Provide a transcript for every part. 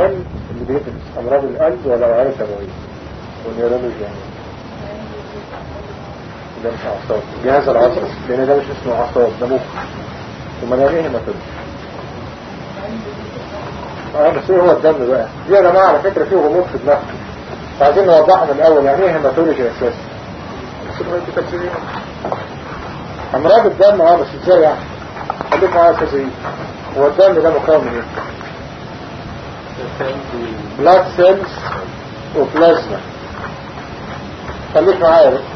الدم اللي بيدرس امراض القلب ولا اوعيه دمويه والنيورولوجي يعني ده مش اعصاب الجهاز العصبي لان ده مش اسمه اعصاب ده مخ امال يعني ايه هيماتولوجي اه بس ايه هو الدم بقى دي يا جماعه على فكره فيه غموض في دماغكم عايزين نوضحها من الاول يعني ايه هيماتولوجي اساسا بس بقى انتوا تفسيرين امراض الدم اه بس ازاي يعني خليك معايا يا استاذ هو الدم ده مكون من ايه بلاد سيلز وبلازما خليك معايا بقى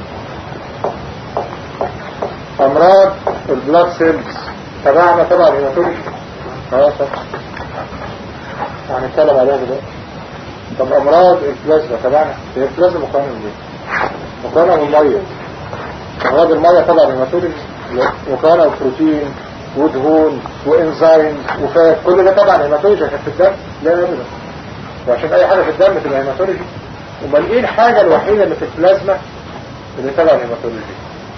امراض البلاد سيلز تبعنا طبعا هيماتولوجي اه طبعا هنتكلم عليها دلوقتي طب امراض البلازما تبعنا هي البلازما مكونه من ايه؟ مكونه من ميه امراض الميه طبعا هيماتولوجي مكونه من بروتين ودهون وانزيم وفات كل ده طبعا هيماتولوجي عشان في الدم لا ابدا وعشان اي حاجه في الدم تبقى هيماتولوجي امال ايه الحاجه الوحيده اللي في البلازما اللي تبع الهيماتولوجي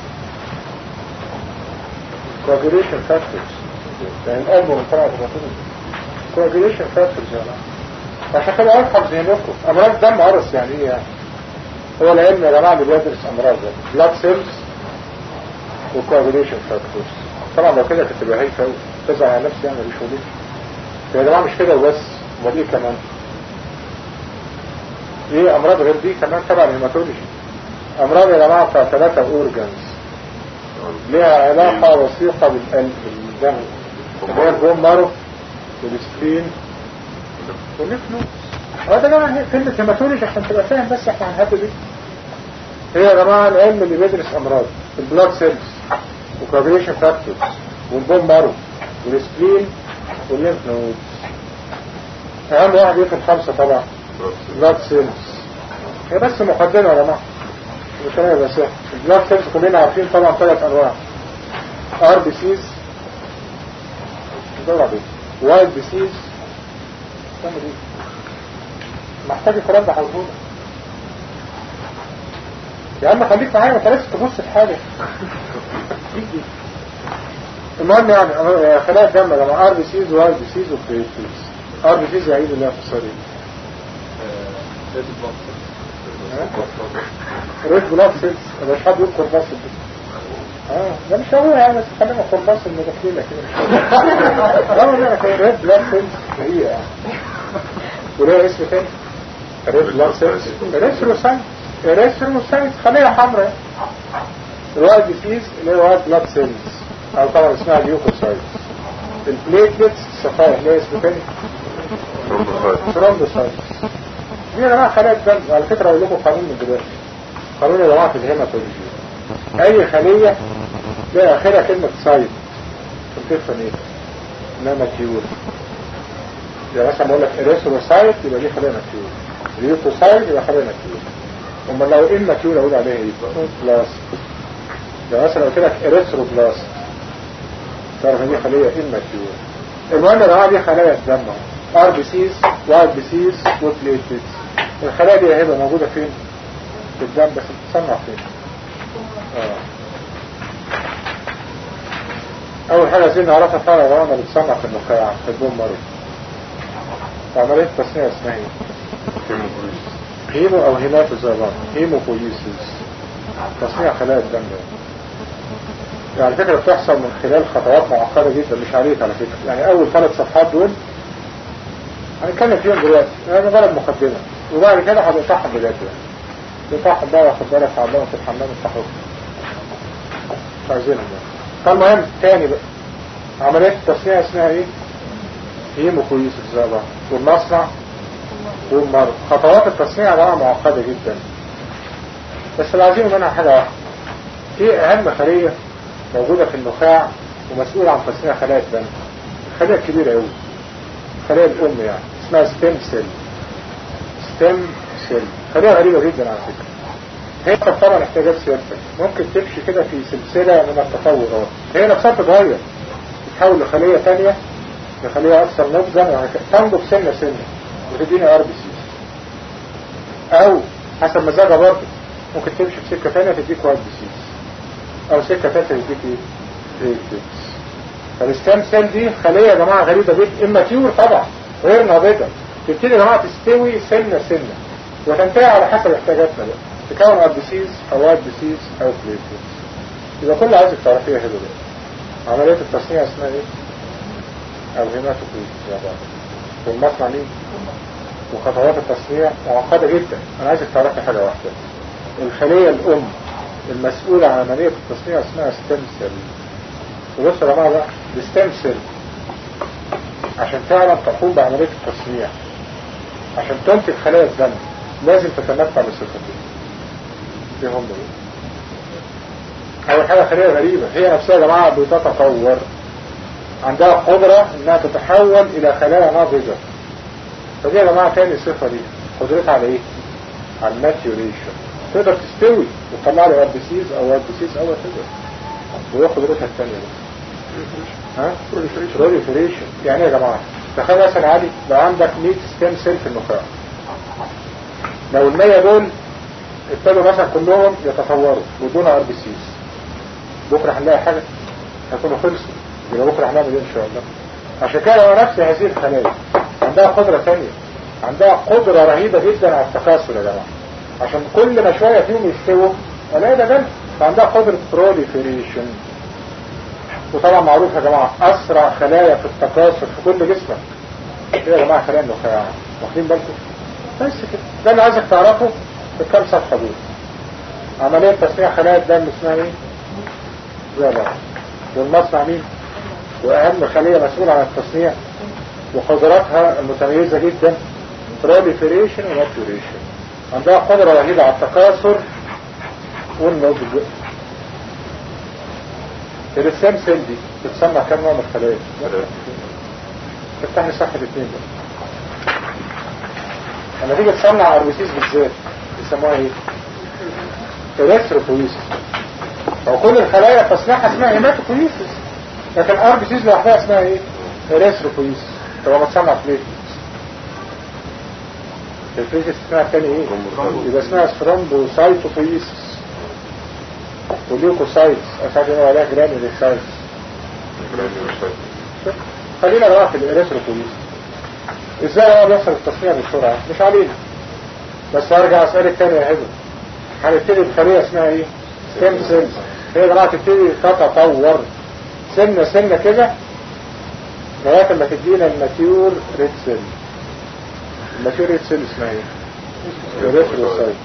coagulation factors يعني القلب من طبعا الهيماتولوجي coagulation factors يا جماعه عشان كده افهم ذهنكم امراض الدم عرس يعني ايه يعني هو العلم يا جماعه اللي بيدرس امراض بلاد سيلز وكوagulation فاكتورز طبعا لو كده كنت تبقى هيفه قوي تزعل على نفسي يعني مش ودي يا جماعه مش كده وبس امال ايه كمان ايه امراض غير دي كمان تبع الهيماتولوجي امراض يا جماعه بتاع ثلاثه اورجانز ليها علاقه وثيقه بالقلب بالدم اللي هي البون مارو والسبين والنفلو اه ده جماعة هي كلمة هيماتولوجي عشان تبقى فاهم بس احنا هنهدي دي هي يا جماعة العلم اللي بيدرس امراض البلاد سيلز وكوagulation فاكتورز والبون مارو والسبين والليمف نودز اهم واحد يمكن خمسة طبعا بلاد سيلز هي بس مقدمة يا جماعة مش انا بس البلاد سيلز كلنا عارفين طبعا ثلاث انواع ار بي سيز وايت بي سيز محتاج الكلام ده حوزونه يا عم خليك معايا ما لازم تبص في حاجة المهم يعني خلايا الدم لما ار بي سيز وار بي سيز وبريتيز ار بي سيز يعيد الله في الصريح ريد بلاد سيلز مش حد يقول كورباس اه ده مش هو يعني بس خلينا كورباس المدخلة كده لا لا لا ريد بلاد سيلز هي يعني وليه اسم تاني ريد بلاد سيلز ريثروسايت ريثروسايت خلية حمراء الوايت ديسيز اللي هي وايت بلاد سيلز او طبعا اسمها اليوكوسايت البليتلتس صفائح ليه اسم تاني ثرومبوسايت دي يا جماعه خلايا الدم على فكره اقول لكم قانون من دلوقتي قانون يا جماعه في الهيماتولوجي اي خليه لها اخرها كلمه سايت تفهم ايه انها ماتيور يعني مثلا بقول لك اريثروسايت يبقى دي خليه ماتيور ليوكوسايت يبقى خليه ماتيور امال لو ايه ماتيور اقول عليها ايه بلاست يعني مثلا قلت لك اريثروبلاست تعرف ان دي خليه اماتيور المهم يا جماعه دي خلايا الدم ار بي سيز وايت بي سيز وبليتلتس الخلايا دي هيبقى موجوده فين في الدم بس بتتصنع فين اه اول حاجه عايزين نعرفها فعلا يا جماعه بتصنع في النخاع في البون مارو عمليه تصنيع اسمها ايه هيمو او هيماتو زي بعض هيموبويسيس تصنيع خلايا الدم ده يعني على فكرة بتحصل من خلال خطوات معقدة جدا مش عليك على فكرة يعني اول ثلاث صفحات دول هنتكلم فيهم دلوقتي يعني مجرد مقدمة وبعد كده هنقطعهم دلوقتي يعني تقطعهم بقى واخد بالك تعلموا في الحمام الصحوي مش عايزينهم يعني فالمهم تاني بقى عملية التصنيع اسمها ايه؟ هيموكويسيس زي بعض والمصنع والمرض خطوات التصنيع بقى معقدة جدا بس اللي عايزينه منها حاجة واحدة ايه اهم خلية موجودة في النخاع ومسؤول عن تصنيع خلايا الدم الخلية الكبيرة قوي خلية الام يعني اسمها ستيم سيل ستيم سيل خلية غريبة جدا على فكرة هي طبعا احتياجات سيادتك ممكن تمشي كده في سلسلة من التطورات هي نفسها تتغير تتحول لخلية ثانية لخلية اكثر نضجا وهكذا تنضج سنة سنة وتديني ار بي سي او حسب مزاجها برضه ممكن تمشي في سكة ثانية تديك وايت بي سيز او سكة ثالثة تديك ايه ريكتس فالستام سيل دي خلية يا جماعة غريبة جدا اما تيور طبعا غير ناضجة تبتدي يا جماعه تستوي سنه سنه وتنتهي على حسب احتياجاتنا بقى تكون ار بي سيز او وايت بي سيز او بليتلتس يبقى كل عايزك تعرفيها هنا بقى عمليه التصنيع اسمها ايه؟ او هيماتوكريت يا بعض والمصنع مين؟ وخطوات التصنيع معقدة جدا انا عايزك تعرفي حاجة واحدة الخلية الام المسؤولة عن عملية التصنيع اسمها ستيم سيل وبصوا يا جماعة بقى الستيم سيل عشان تعلم تقوم بعملية التصنيع عشان تنتج خلايا الدم لازم تتمتع بصفتين ايه هم دول اول حاجة خلية غريبة هي نفسها يا جماعة بتتطور عندها قدرة انها تتحول الى خلايا ناضجة فدي يا جماعة تاني صفة دي قدرتها على ايه على الماتيوريشن تقدر تستوي وتطلع لي ار بي سيز او ار بي سيز او تقدر وهي قدرتها الثانيه دي ها بروليفريشن يعني ايه يا جماعه تخيل مثلا عادي لو عندك 100 ستيم سيل في النخاع لو ال 100 دول ابتدوا مثلا كلهم يتطوروا ودون ار بي سيز بكره هنلاقي حاجه هيكونوا خلصوا يبقى بكره هنعمل ايه ان شاء الله عشان كده هو نفس هذه الخلايا عندها قدره ثانيه عندها قدره رهيبه جدا على التكاثر يا جماعه عشان كل ما شويه فيهم يستووا الاقي ده جنب فعندها قدره بروليفريشن وطبعا معروف يا جماعه اسرع خلايا في التكاثر في كل جسمك ايه يا جماعه خلايا النخاع واخدين بالكم بس كده ده اللي عايزك تعرفه في الكام صفحه دول عمليه تصنيع خلايا الدم اسمها ايه؟ زي بعض والمصنع مين؟ واهم خليه مسؤوله عن التصنيع وقدراتها المتميزه جدا بروليفريشن وماتوريشن عندها قدرة رهيبة على التكاثر والنضج الرسام سيل دي بتصنع كم نوع من الخلايا افتح لي صفحة اثنين بقى لما تيجي تصنع اربيسيس بالذات بيسموها ايه؟ اريثروبويسيس هو كل الخلايا تصنيعها اسمها هيماتوبويسيس لكن الاربيسيس لوحدها اسمها ايه؟ اريثروبويسيس طب ما تصنع في ليه؟ الفيزيس اسمها الثاني ايه يبقى اسمها ثرومبوسايتوبويسيس وليوكوسايتس اساعد هنا عليها جرانيولوسايتس خلينا بقى في الاريثروبويسيس ازاي هو بيحصل التصنيع بسرعه مش علينا بس هرجع اسالك تاني يا هبه هنبتدي بخليه اسمها ايه ستيم سيلز هي بقى تبتدي تتطور سنه سنه كده لغايه ما تدينا الماتيور ريد سيل الماتيور ريد سيل اسمها ايه الريثروسايت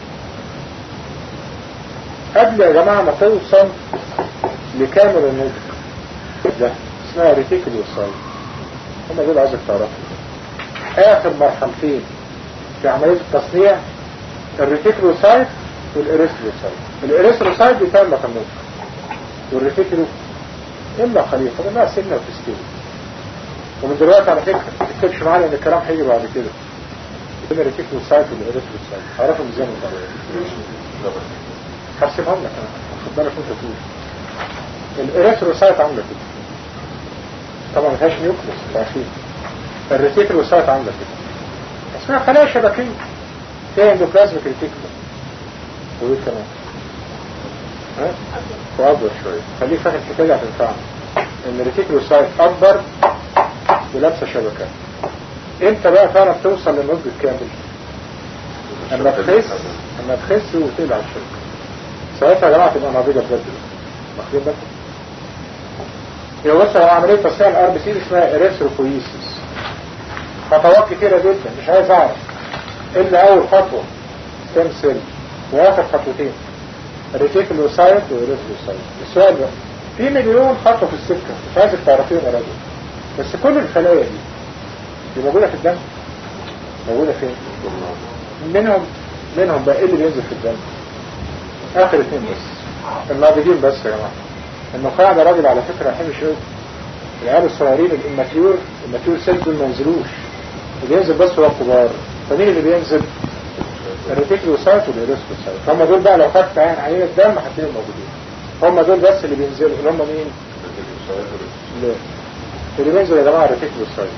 قبل يا جماعه ما توصل لكامل النضج ده اسمها ريتيكولوسايت هم دول عايزك تعرفوا اخر مرحلتين في عمليه التصنيع الريتيكولوسايت والاريثروسايت الاريثروسايت بيتم لك النضج والريتيكولو الا خليل فضلها سنه وتستوي ومن دلوقتي على فكره ما تكتبش معايا ان الكلام هيجي بعد كده يبقى الريتيكولوسايت والاريثروسايت هعرفهم ازاي من بعض هرسمهم لك انا خد بالك وانت تقول الاريثروسايت عامله كده طبعا ما فيهاش نيوكليس تعرفين الريتيكولوسايت عامله كده اسمها خلايا شبكيه فيها اندوبلازميك ريتيكولو وايه كمان ها واكبر شويه خليك فاكر الحكايه دي هتنفعنا ان الريتيكولوسايت اكبر ولابسه شبكات امتى بقى فعلا توصل للنضج الكامل اما تخس اما تخس وتقلع الشبكه ساعتها يا جماعه تبقى ناضجه بجد واخدين بالكم يبقى بص على عمليه تصنيع الار بي سي اسمها اريثروبويسيس خطوات كتيره جدا مش عايز اعرف الا اول خطوه ستيم سيل واخر خطوتين ريتيكولوسايت واريثروسايت السؤال بقى في مليون خطوه في السكه مش عايزك تعرفيهم يا راجل بس كل الخلايا دي دي موجوده في الدم موجوده فين منهم منهم بقى ايه اللي بينزل في الدم اخر اثنين بس الناضجين بس يا جماعه النخاع ده راجل على فكره حمش قوي العيال الصغيرين الاماتيور الماتيور سيلز دول ما ينزلوش اللي بينزل بس هو الكبار فمين اللي بينزل الريتيكلوسايت والاريثروسايت هم دول بقى لو خدت عين عينه دم هتلاقيهم موجودين هم دول بس اللي بينزلوا اللي هم مين؟ لا اللي بينزل يا جماعه الريتيكلوسايت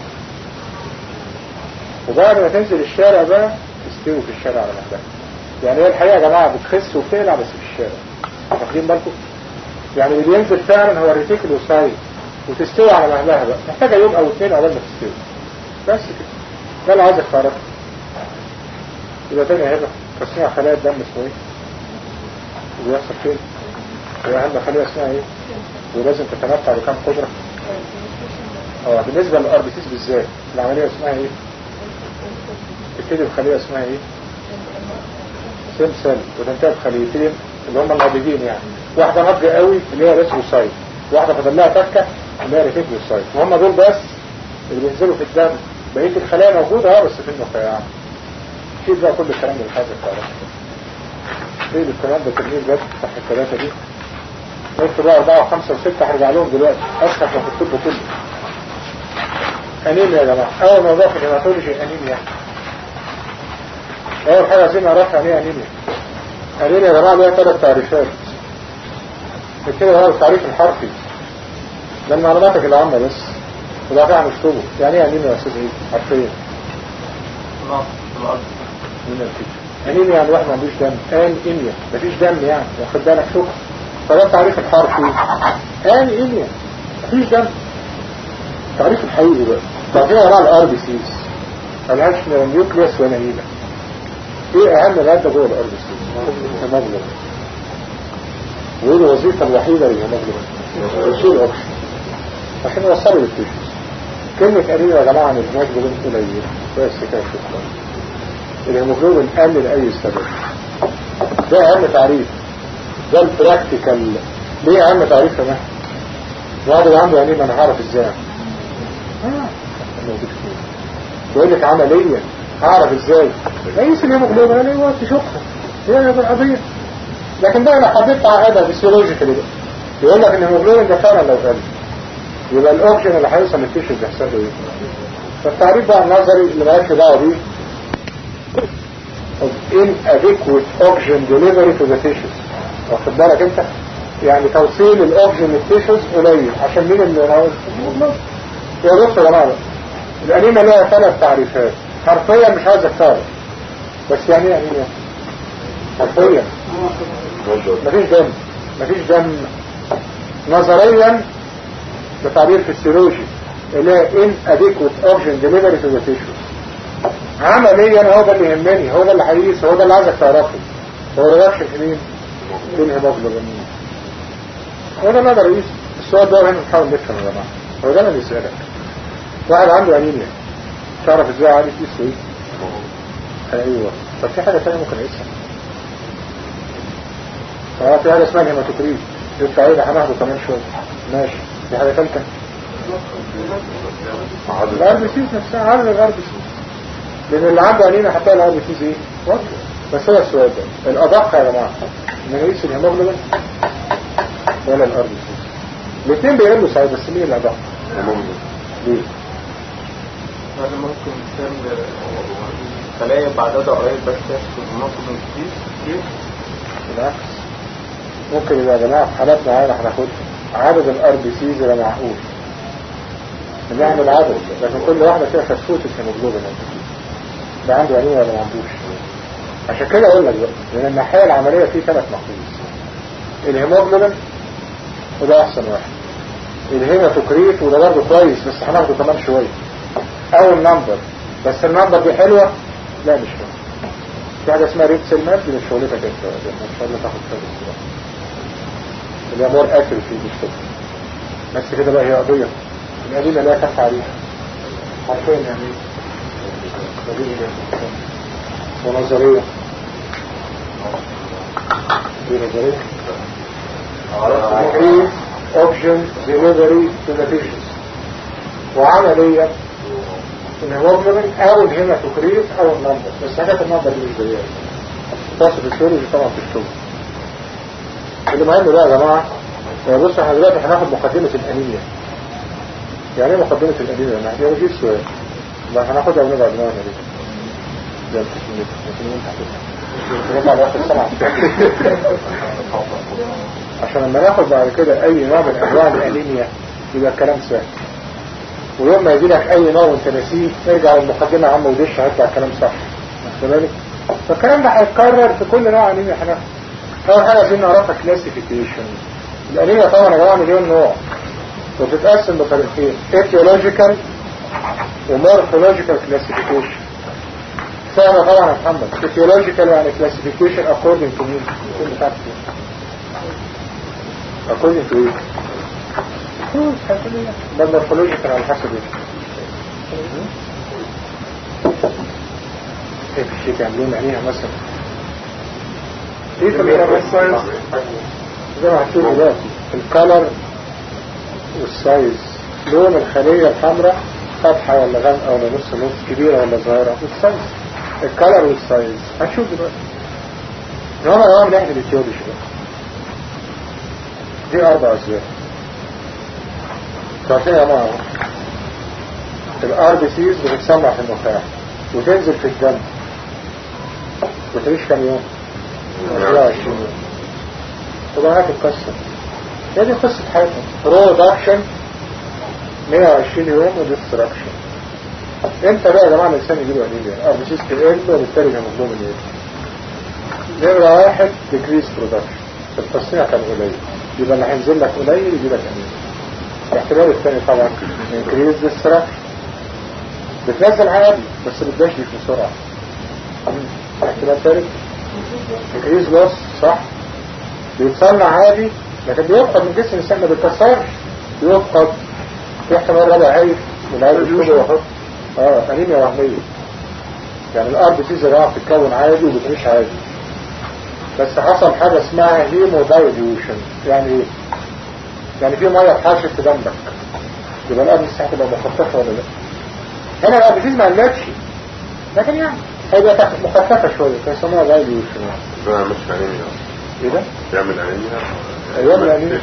وبعد ما تنزل الشارع بقى تستوي في الشارع على مهلها يعني هي الحقيقه يا جماعه بتخس وبتقلع بس في الشارع واخدين بالكم؟ يعني اللي بينزل فعلا هو الريتيكلوسايت وتستوي على مهلها بقى محتاجه يوم او اثنين قبل ما تستوي بس كده ده اللي عايزك تعرفه يبقى تاني هنا تصنيع خلايا الدم اسمه ايه؟ وبيحصل فين؟ هي اهم خلية اسمها ايه؟ ولازم تتمتع بكام قدرة؟ اه بالنسبة للار بي سيز بالذات العملية اسمها ايه؟ تبتدي بخلية اسمها ايه؟ سيم سيل وتنتهي بخليتين اللي هم الناضجين يعني واحدة ناضجة قوي اللي هي ريتروسايت واحدة فاضل لها تكة اللي هي ريتيكلوسايت وهم دول بس اللي بينزلوا في الدم بقية الخلايا موجودة اه بس في النخاع شيل بقى كل الكلام ده الحاجة بتاعتك ايه الكلام ده تلميذ بس صح الثلاثة دي اكتب بقى أربعة وخمسة وستة هرجع لهم دلوقتي أسخف من الطب كله أنيميا يا جماعة أول موضوع في الهيماتولوجي أنيميا أول حاجة عايزين نعرفها يعني إيه أنيميا أنيميا يا جماعة ليها ثلاث تعريفات كده هو التعريف الحرفي ده المعلوماتك العامة بس وده فيها مكتوبه يعني ايه أنيميا يا أستاذ إيه حرفيا من الفكرة أنيميا يعني واحد ما عندوش دم آن إنيا مفيش دم يعني واخد بالك شكر فده التعريف الحرفي آن إنيا مفيش دم التعريف الحقيقي بقى بعدين وراء الار بي سيز ملهاش نيوكليوس ولا نيلة ايه اهم مادة جوه الار بي سيز الهيموجلوبين وايه الوظيفة الوحيدة للهيموجلوبين توصيل الاكسجين عشان يوصلوا للتيشوز كلمة قليلة يا جماعة عن الهيموجلوبين قليل بس كده شكرا الهيموجلوبين قل لأي سبب ده أهم تعريف ده البراكتيكال ليه أهم تعريف يا مهد واحد اللي عنده يعني ما أنا هعرف إزاي بيقول لك عمليا هعرف إزاي ليس الهيموجلوبين أنا وقت شكرا هي القضية لكن بقى أنا حبيت تعقدها فيسيولوجيكالي بقى يقول لك إن الهيموجلوبين ده فعلا لو قل يبقى الأوكسجين اللي هيوصل للتيشو بيحصل له إيه؟ فالتعريف بقى النظري اللي مالكش دعوه بيه of inadequate oxygen delivery to the tissues واخد بالك انت يعني توصيل الاوكسجين للتيشوز قليل عشان مين اللي راوي يا بص يا جماعه الانيميا لها ثلاث تعريفات حرفيا مش عايز تعرف بس يعني ايه انيميا حرفيا مفيش دم مفيش دم نظريا بتعبير فسيولوجي اللي هي inadequate oxygen delivery to the tissues عمليا هو ده اللي يهمني هو ده اللي هيقيس هو ده اللي عايزك تعرفه هو رياكشن في مين؟ في الهيموجلوبين هو ده اللي اقدر اقيس السؤال ده هنا نحاول نفهم يا جماعه هو ده اللي بيسالك واحد عنده انيميا تعرف ازاي عارف يقيس ايه؟ ايوه طب في حاجه ثانيه ممكن اقيسها اه في حاجه اسمها الهيماتوكريت لسه عايز هناخده كمان شويه ماشي في حاجه ثالثه الار بي سيز نفسها عامل الار بي سيز لان اللي عنده انيميا هتلاقي الار بي سيز ايه؟ واضح بس هو السؤال ده الادق يا جماعه ان نقيس الهيموجلوبين ولا الار بي سيز الاثنين بيقلوا صحيح بس مين الادق؟ ليه؟ هذا ممكن يتم خلايا بعددها قليل بس تشكل هيموجلوبين كتير كتير بالعكس ممكن يبقى يا جماعه في حالات معينه هناخدها عدد الار بي سيز يبقى معقول بنعمل عدد لكن كل واحده فيها فسفوت الهيموجلوبين ده عنده انيميا ولا ما عندوش عشان كده اقول لك بقى لان الناحيه العمليه في ثلاث مقاييس الهيموجلوبين وده احسن واحد الهيماتوكريت وده برضه كويس بس هناخده كمان شويه او النمبر بس النمبر دي حلوه لا مش حلوه في حاجه اسمها ريت سيل ماب دي مش شغلتك انت ان شاء الله تاخد فيها الاستراحه اللي هي مور اكيورسي مش كده بس كده بقى هي قضيه القديمه لا كف عليها حرفيا يعني ونظرية دي نظرية increase option delivery to the tissues وعملية الهيموجلوبين او الهيماتوكريت او النمبر بس حاجات النمبر دي مش زيها تصل السيولوجي طبعا في الشغل اللي مهم بقى يا جماعة بص احنا دلوقتي هناخد مقدمة الانيميا يعني ايه مقدمة الانيميا؟ يعني هي دي السؤال ما هناخدها ونبعد نوعنا دي عشان لما ناخد بعد كده اي نوع من انواع الانيميا يبقى الكلام سهل ويوم ما يجي لك اي نوع وانت نسيه ارجع للمقدمه يا عم ودش هيطلع الكلام صح بالك فالكلام ده هيتكرر في كل نوع انيميا هناخد اول حاجه عايزين نعرفها كلاسيفيكيشن الانيميا طبعا يا جماعه مليون نوع وبتتقسم بطريقتين ايتيولوجيكال ومورفولوجيكال كلاسيفيكيشن سهلة طبعا يا محمد فيسيولوجيكال يعني كلاسيفيكيشن according to مين كل بتاعت according to ايه ده المورفولوجيكال على حسب ايه ايه في الشيء يعملون عينيها مثلا ايه في السايز زي ما هتشوف دلوقتي الكالر والسايز لون الخلية الحمراء فاتحة ولا غامقة ولا نص نص كبيرة ولا صغيرة والسايز الكالر والسايز هتشوف دلوقتي نوع نوع من احنا الاتيولوجي بقى دي اربع اسباب تعرفين يا جماعة الار بي سيز بتتصنع في النخاع وتنزل في الدم وتعيش كم يوم 24 يوم طبعا هات القصة هي دي قصة حياتنا برودكشن 120 يوم وديستراكشن امتى بقى يا جماعة الانسان يجيب انيميا ار بي سيز تقل وبالتالي هيموجلوبين يقل نمرة واحد ديكريس برودكشن التصنيع كان قليل يبقى اللي هينزل لك قليل يجي لك انيميا الاحتمال الثاني طبعا انكريز ديستراكشن بتنزل عادي بس بتدشلك بسرعة احتمال ثالث انكريز لوس صح بيتصنع عادي لكن بيفقد من جسم الانسان ما بيتكسرش بيفقد في احتمال رابع عيب والعيب يشوفه ويحط اه انيميا وهمية يعني الارض دي زراعة بتتكون عادي وبتعيش عادي بس حصل حاجة اسمها هيمو دايليوشن يعني ايه يعني في ميه اتحاشت في دمك يبقى الارض دي هتبقى مخففة ولا لا هنا الارض دي ما قلتش لكن يعني هيبقى مخففة شوية فيسموها دايليوشن يعني ده مش انيميا ايه ده؟ يعمل انيميا ايام الانيميا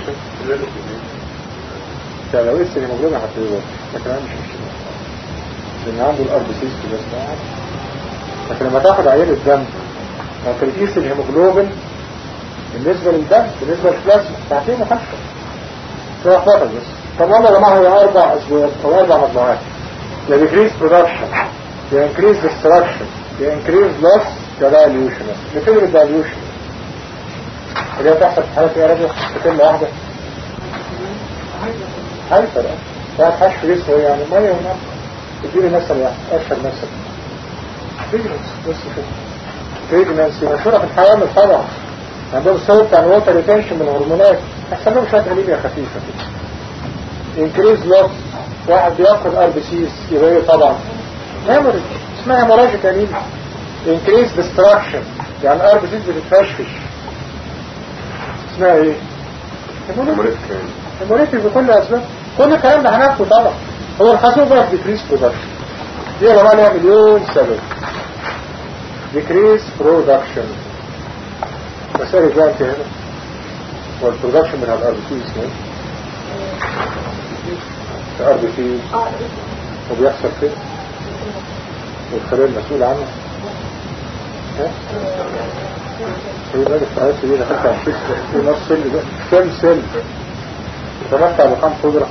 يعني لو لسه الهيموجلوبين هتبقى لكن انا مش مش لان عنده الار بي سيز بس لكن لما تاخد عينة دم ممكن تقيس الهيموجلوبين بالنسبة للدم بالنسبة للبلازما تعطيه مخفف شوية فقط بس طب والله يا جماعة هي أربع أسباب أو أربع مجموعات يا decrease production يا increase destruction يا increase loss يا dilution نبتدي بالdilution اللي هي بتحصل في حالة ايه يا راجل في كلمة واحدة هايفر ده حشف جسمه يعني مية ونار اديني مثل يعني اشهر مثل بريجنسي بس كده بريجنسي مشهورة في الحيوان طبعا عندهم السبب بتاع الوتر ريتنشن من الهرمونات احسن لهم شوية انيميا خفيفة كده انكريز لوس واحد بيفقد ار بي سيز يبقى ايه طبعا هيموريج اسمها هيموراجيك انيميا انكريز ديستراكشن يعني الار بي سيز بتتفشفش اسمها ايه؟ هيموريج هيموريج بكل اسباب كل الكلام ده هناخده طبعا هو الحاسوب بقى في ديكريس برودكشن دي يا جماعه ليها مليون سبب ديكريس برودكشن مسألة بقى انت هنا والبرودكشن من الار بي سي اسمه الار بي سي وبيحصل فين والخلية المسؤول عنه ها؟ ايه بقى الفرائس دي دخلت على الشيك ايه نص سل ده كام سل تمتع بكام قدرة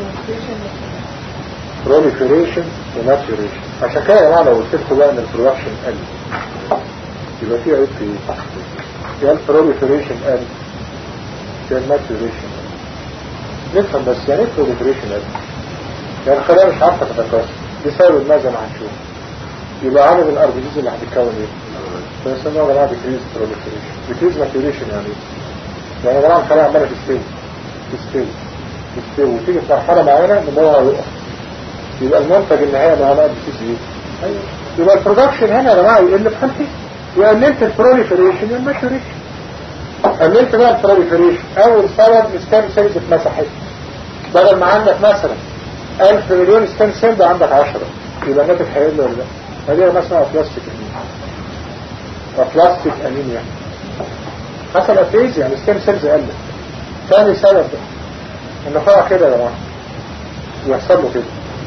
proliferation وماتوريشن عشان كده يا جماعه لو قلت لكم بقى ان البرودكشن قل يبقى في عيب في ايه؟ يا البروليفريشن قل يا الماتوريشن نفهم بس يعني ايه proliferation قل يعني الخلايا مش عارفه تتكاثر بسبب ماذا ما هنشوف يبقى عدد الاربيزيز اللي هتتكون ايه؟ فيسموها يا جماعه ديكريز proliferation ديكريز ماتوريشن يعني ايه؟ يعني يا جماعه الخلايا عماله تستوي تستوي تستوي وتيجي في مرحله معينه نموها يقف يبقى المنتج النهائي اللي هنقعد فيه ايه أيوة. يبقى البرودكشن هنا يا جماعه يقل في حالتين وقللت البروليفريشن والماتوريشن قللت بقى البروليفريشن اول سبب ستام سيلز اتمسحت بدل ما عندك مثلا 1000 مليون ستام سيل ده عندك 10 يبقى الناتج هيقل ولا لا؟ هذه ما اسمها بلاستيك انيميا بلاستيك انيميا حصل افيز يعني ستام سيلز قلت ثاني سبب ده النخاع كده يا جماعه يحصل له كده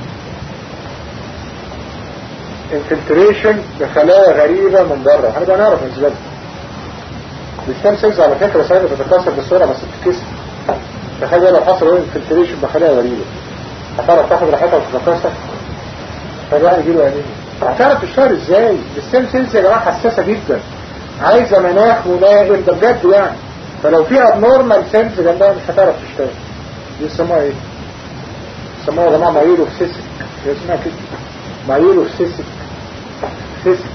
انفلتريشن بخلايا غريبة من بره هنبقى نعرف ازاي الستام سيلز على فكرة سهلة بتتكاثر بسرعة بس بتتكسر تخيل لو حصل انفلتريشن بخلايا غريبة هتعرف تاخد راحتها وتتكاثر فده هيجيله انيميا هتعرف تشتغل ازاي الستام سيلز يا جماعة حساسة جدا عايزة مناخ ملائم ده بجد يعني فلو في ابنورمال سيلز جنبها مش هتعرف تشتغل دي اسمها ايه؟ يسموها يا جماعة مايلو سيسك هي اسمها كده مايلو سيسك سيسك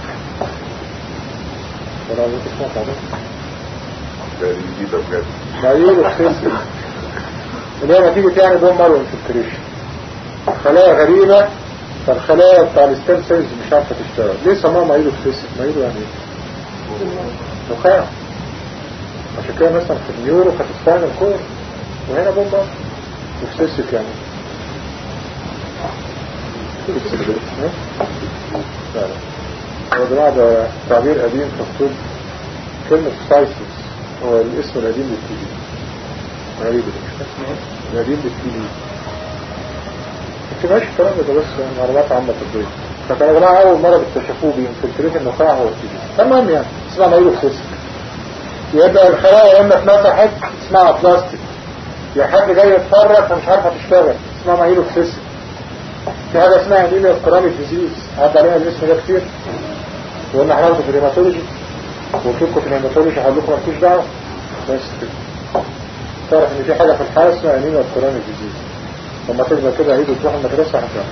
ولا ما تسمع عليه ده دي جديدة بجد مايلو سيسك اللي هي نتيجة يعني بوم مارو انفلتريشن خلايا غريبة فالخلايا بتاع الستيم سيلز مش عارفة تشتغل ليه سموها مايلو سيسك مايلو يعني ايه؟ نخاع عشان كده مثلا في النيورو كانت سباينال كور وهنا بوم مارو وفي سيسك يعني ها؟ لا لا هو جماعة ده تعبير قديم في الطب كلمة سايسس هو الاسم القديم للتي بي غريب ده القديم للتي بي ما تبقاش الكلام ده بس معلومات عامة طبية فكانوا يا جماعة أول مرة اكتشفوه بينفلتريت النخاع هو التي بي المهم يعني اسمها مايلو فيسك يبقى الخلايا يا إما اتنفحت اسمها بلاستيك يا حد جاي يتفرج فمش عارفة تشتغل اسمها مايلو فيسك في حاجة اسمها انيميا كرامي ديزيز عدى عليها الاسم ده كتير وقلنا هناخده في الهيماتولوجي وكيفكم في الهيماتولوجي هقول لكم مالكوش دعوة بس كده تعرف ان في حاجة في الحياة اسمها انيميا كرامي ديزيز لما تكبر كده عيد وتروح المدرسة هتعرف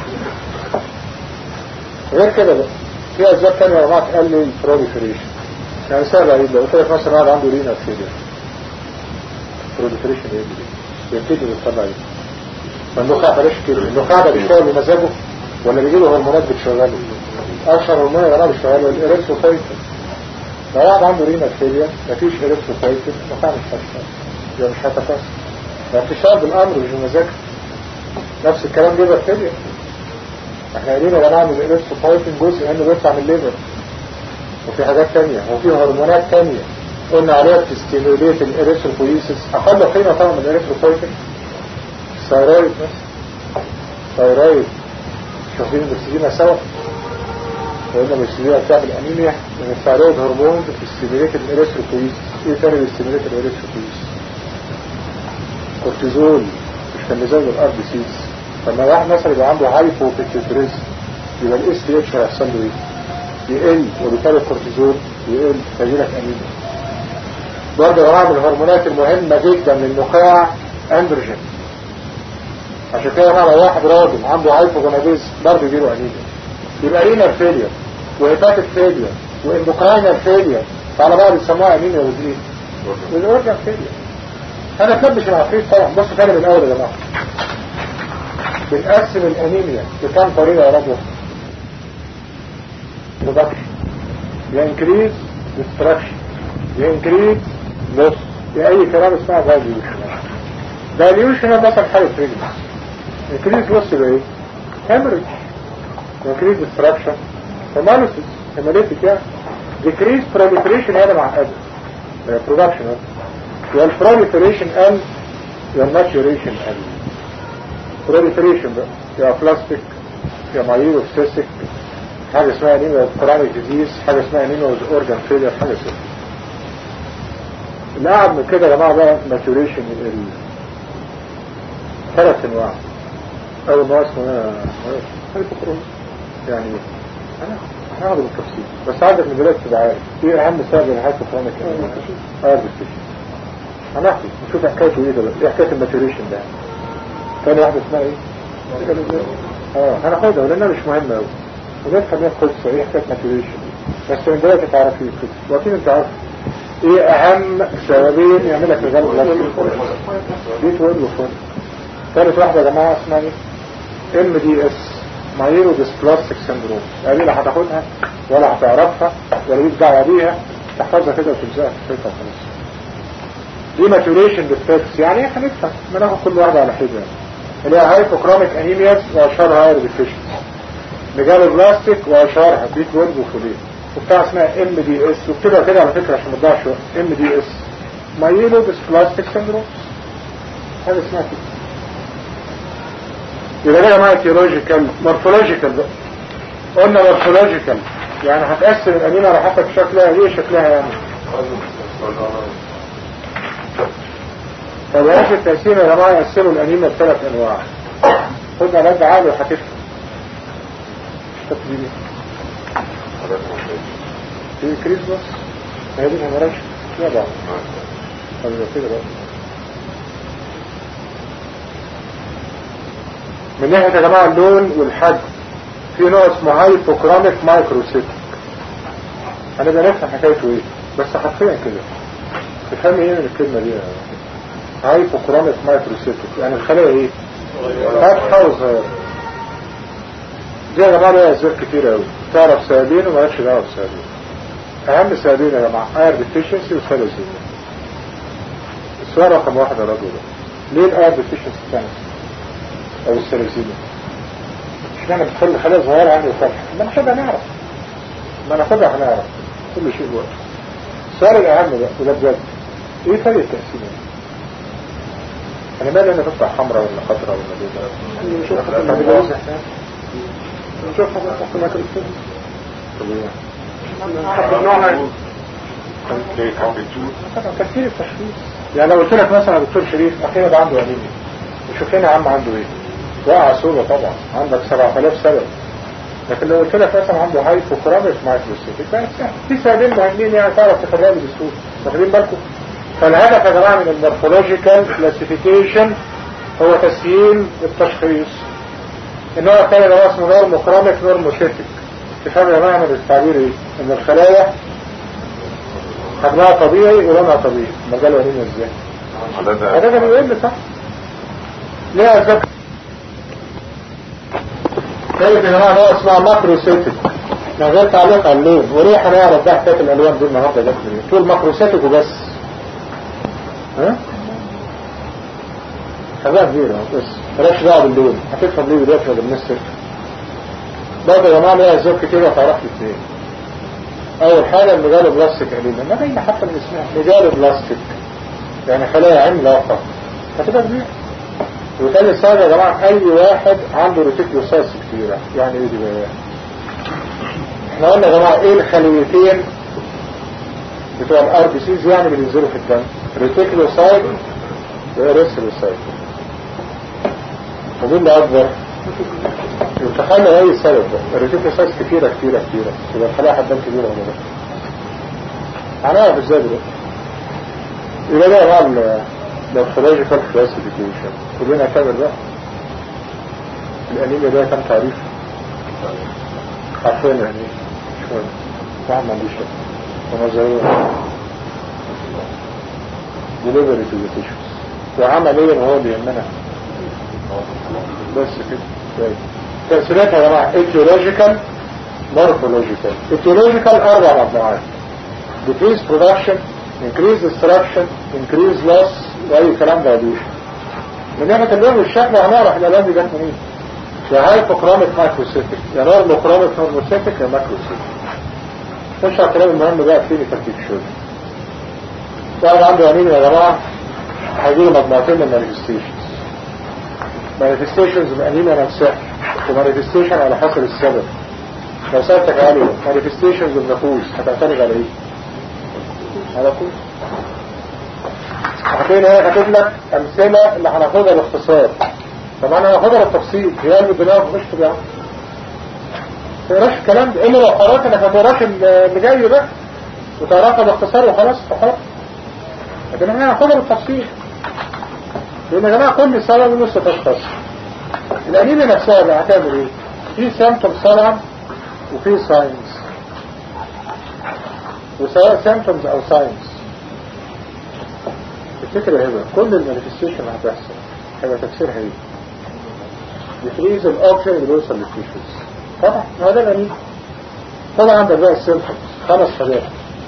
غير كده بقى في اسباب تانية يا جماعة تقلل البروليفريشن يعني سهل عيد لو قلت لك مثلا واحد عنده رينا فيلير بروليفريشن ايه دي يبتدي يطلع ايه فالنخاع بلاش كده النخاع ده بيشتغل بمزاجه ولا بيجي له هرمونات بتشغله اشهر هرمون يا جماعه بيشتغله الاريثروفايتين لو واحد عنده رينا فيلير مفيش اريثروفايتين النخاع مش هتشتغل يبقى مش هتكسر يعني بتشتغل بالامر مش بمزاجك نفس الكلام ده بكتيريا احنا قايلين يا جماعه ان الاريثروفايتين جزء انه بيطلع من الليفر وفي حاجات تانية وفي هرمونات تانية قلنا عليها بتستيموليت الاريثروبويسيس اقل قيمة طبعا من الاريثروفايتين ثايرويد بس ثايرويد شايفين الاكسجين سوا وقلنا الاكسجين بتعمل انيميا من الثايرويد هرمون بتستيموليت الاريثروبويسيس ايه تاني بيستيموليت الاريثروبويسيس كورتيزول مش كان بيزود الار بي سيز فلما واحد مثلا يبقى عنده هايبو بيتيتريز يبقى الاس تي اتش هيحصل له ايه؟ يقل وبالتالي الكورتيزول يقل فيجيلك انيميا برضه يا جماعه من الهرمونات المهمه جدا للنخاع اندروجين عشان كده يا جماعه لو واحد راجل عنده هايبوجوناديز برضه يجيله انيميا يبقى رينال فيلير وهيباتيك فيلير واندوكراينال فيلير فعلى بعض يسموها انيميا ودي والاورجان فيلير انا كبش العفريت طبعا بصوا تاني من الاول يا جماعه بنقسم الانيميا بكام طريقه يا رجل production يا increase destruction يا increase loss يا اي كلام اسمها valuation valuation هو مثلا حالة رجل increase loss يبقى ايه hemorrhage increase destruction hemolysis hemolytic يعني decrease proliferation هذا معقدة production يا البروليفريشن قل يا الماتيوريشن قل proliferation بقى يا بلاستيك يا مايلو سيستيك حاجة اسمها انيميا كرونيك ديزيز حاجة اسمها انيميا اورجان فيلير حاجة اسمها اللي قاعد من كده يا جماعة بقى ماتوريشن ثلاث انواع اول نوع اسمه هايبوكروم يعني انا هاخد بالتفصيل بس عندك من دلوقتي تبقى عارف ايه اهم سبب الهايبوكرونيك اه هنحكي نشوف حكايته ايه دلوقتي ايه حكاية الماتوريشن ده تاني واحدة اسمها ايه اه هناخدها لانها مش مهمة اوي ونفهم ايه القصة ايه حكاية ماتوريشن بس من دلوقتي تعرفي القصة واكيد انت عارف ايه اهم سببين يعملك رجال بلاستيك دي تولد وفول ثالث واحدة يا جماعة اسمها ايه ام دي اس مايرو ديسبلاستيك سندروم يعني لا هتاخدها ولا هتعرفها ولا ليك دعوة بيها تحفظها كده وتلزقها في الفكرة وخلاص دي ماتوريشن ديفكتس يعني ايه هنفهم ما ناخد كل واحدة على حدة يعني اللي هي هايبوكروميك انيمياز واشهرها هاير ديفيشنسي مجال البلاستيك واشهرها بي 12 وفولين وبتاع اسمها ام دي اس وبتبقى كده على فكرة عشان ما تضيعش وقت ام دي اس مايلو ديسبلاستيك سندروم حاجة اسمها كده يبقى ده يا جماعه تيولوجيكال مورفولوجيكال بقى قلنا مورفولوجيكال يعني هتقسم الامينه على حسب شكلها ايه شكلها يعني فبقاش التقسيم يا جماعه يقسموا الامينه لثلاث انواع خد على قد عقل وهتفهم تقديمي في كريس بس هي دي همراش لا بقى طب كده بقى من ناحية يا جماعة اللون والحجم في نوع اسمه هايبوكرونيك مايكروسيتك هنبقى نفهم حكايته ايه بس حرفيا كده تفهم ايه من الكلمة دي هايبوكرونيك مايكروسيتك يعني الخلايا ايه فاتحة وصغيرة دي يا جماعة ليها اسباب كتير قوي تعرف سببين ومالكش دعوة بسببين اهم سببين يا جماعة اير ديفيشنسي وثالوسيميا السؤال رقم واحد يا رجل ليه الاير ديفيشنسي كانت او الثالوسيميا مش معنى بتخلي خلايا صغيرة عندي وفاتحة ما ناخدها نعرف ما ناخدها هنعرف كل شيء بوقت السؤال الاهم بقى وده بجد ايه فرق التقسيم انا مالي انا بطلع حمراء ولا خضراء ولا بيضاء نشوف حتى ما بيجوز نشوف حتى ما كنت تفكير التشخيص يعني لو قلت لك مثلا دكتور شريف اخيرا ده عنده انيميا وشوف لنا يا عم عنده ايه وقع صورة طبعا عندك 7000 سبب لكن لو قلت لك مثلا عنده هايبوكراميك مايكروسيتك بقى سهل في سببين مهمين يعني تعرف تخرجها بسهوله واخدين بالكم فالهدف يا جماعه من المورفولوجيكال كلاسيفيكيشن هو تسهيل التشخيص النوع الثاني اللي هو اسمه نورموكراميك نورموسيتك تفهم يا جماعه من التعبير ايه؟ ان الخلايا حجمها طبيعي ولونها طبيعي مجال ورينا ازاي؟ عددها هذا بيقل صح؟ ليه اسباب ثالث يا جماعه هو اسمها ماكروسيتك من غير تعليق على اللون وريحه نعرف بقى حكايه الالوان دي النهارده جت منين طول ماكروسيتك وبس ها حاجات كبيره بس مالكش دعوه باللون هتفهم ليه دلوقتي ولا بالنسبه برضه يا جماعه ليها اسباب كتير وتعرف لي اثنين اول حاجه المجال بلاستيك قليلا ما باين حتى من اسمها مجال بلاستيك يعني خلايا عملاقه هتبقى كبيره وتاني سبب يا جماعة أي واحد عنده ريتيكلوسايتس كتيرة يعني إيه دي بقى؟ احنا قلنا يا جماعة إيه الخليتين بتوع الار بي سيز يعني اللي بينزلوا في الدم ريتيكلوسايت وإريثروسايت ودول اللي أكبر وتخيل أي سبب الريتيكلوسايت كتيرة كتيرة كتيرة يبقى الخلايا حدام كبيرة ولا لا؟ هنعرف ازاي دلوقتي يبقى ده يا جماعة morphological classification كلنا كامل بقى الانيميا ده كم تعريف عارفين يعني شوية واحد ما عنديش ونظرية delivery to the tissues وعمليا هو اللي يهمنا بس كده طيب تأثيراتها يا جماعة etiological morphological etiological أربع مجموعات decrease production increase destruction increase loss واي كلام ده يدوش من ناحية اللون والشكل هنعرف الالوان دي جت منين يا هايبوكراميك مايكروسيتك يا نورموكراميك نورموسيتك يا ماكروسيتك خش على الكلام المهم بقى كلينيكال بيكتشر واحد عنده انيميا يا جماعه هيجيله مجموعتين من المانيفستيشنز مانيفستيشنز من انيميا نفسها ومانيفستيشن على حسب السبب لو سألتك عليه مانيفستيشنز النفوس هتعتمد على ايه؟ على طول هتلاقي هي كاتب لك امثله اللي هناخدها باختصار طبعا انا هاخدها بالتفصيل هي اللي دماغك مش تبقى ما تقراش الكلام ده الا لو قررت انك ما تقراش اللي جاي ده وتعرفها باختصار وخلاص فخلاص لكن احنا هناخدها بالتفصيل لان يا جماعه كل سبب له ست اشخاص الانيميا نفسها بقى هتعمل ايه؟ في سيمتومز طبعا وفي ساينز وسواء سيمتومز او ساينز الفكرة هنا كل المانيفستيشن هتحصل هيبقى تفسيرها ايه يفريز الاوبشن اللي بيوصل للتيشوز طبعا ما ده غني طبعا عندك بقى السيمبتومز خمس حاجات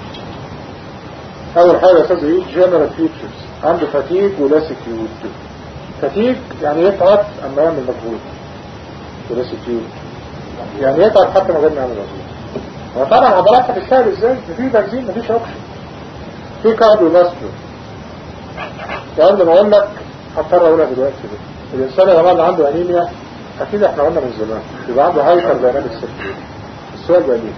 اول حاجه يا استاذ ايه جنرال فيتشرز عنده فتيج ولاسيتيود فتيج يعني يتعب اما يعمل مجهود ولاسيتيود يعني يتعب حتى من غير ما يعمل مجهود هو طبعا عضلات هتشتغل ازاي مفيش بنزين مفيش اوكسجين في كارديو ماسكولار وقبل ما اقول لك هضطر اقولها دلوقتي دي الانسان يا جماعه اللي عنده انيميا اكيد احنا قلنا من زمان يبقى عنده هايبر دايناميك سيركيوليشن السؤال بقى ليه؟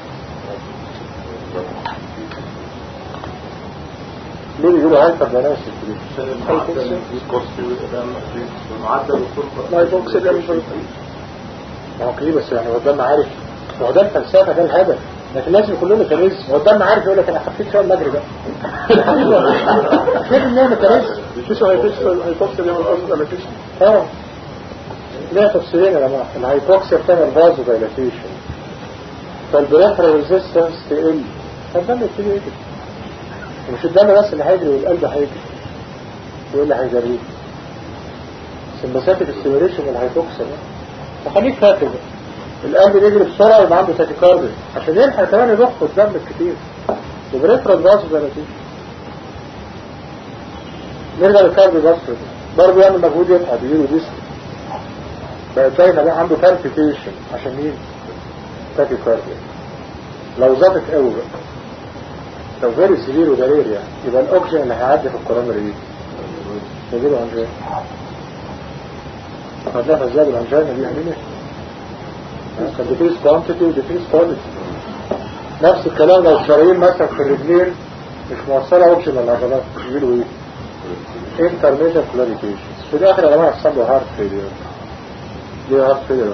ليه بيقولوا هايبر دايناميك سيركيوليشن؟ معدل السلطة لا يبقى اكسجين مش ما هو كده بس يعني هو الدم عارف ما هو ده الفلسفه ده الهدف لكن لازم كلنا ميكانيزم هو الدم عارف يقول لك انا حطيت شويه المجري بقى فين ان هي ميكانيزم مفيش هيفش هيفش دي من الأصل ولا فيش اه ليها تفسيرين يا جماعه الهايبوكسيا بتعمل فازو دايلاتيشن فالبريفرال ريزيستنس تقل فالدم يبتدي يجري ومش الدم بس اللي هيجري والقلب هيجري وايه اللي هيجريه سمباثيك ستيميوليشن الهايبوكسيا ده فخليك فاكر بقى. القلب بيجري بسرعه يبقى عنده تاكيكارديا عشان يلحق كمان يضخ الدم الكتير البريفرال فازو دايلاتيشن نرجع للكارديو باسكت برضه يعمل مجهود يتعب يجيله ديسك بقى باينه بقى عنده كالفيتيشن عشان مين؟ تاكي كارديا لو زادت قوي بقى لو فيري سيفير ودليل يعني يبقى الاكسجين اللي هيعدي في الكورونري دي يجيله انجين هتلاقي ازاي الانجين دي يعني كان ديكريس كوانتيتي وديكريس كواليتي نفس الكلام لو الشرايين مثلا في الرجلين مش موصله اوكسجين للعضلات يجيله ايه؟ intermittent clarifications في الاخر يا جماعه يحصل له هارت فيلير ليه هارت فيلير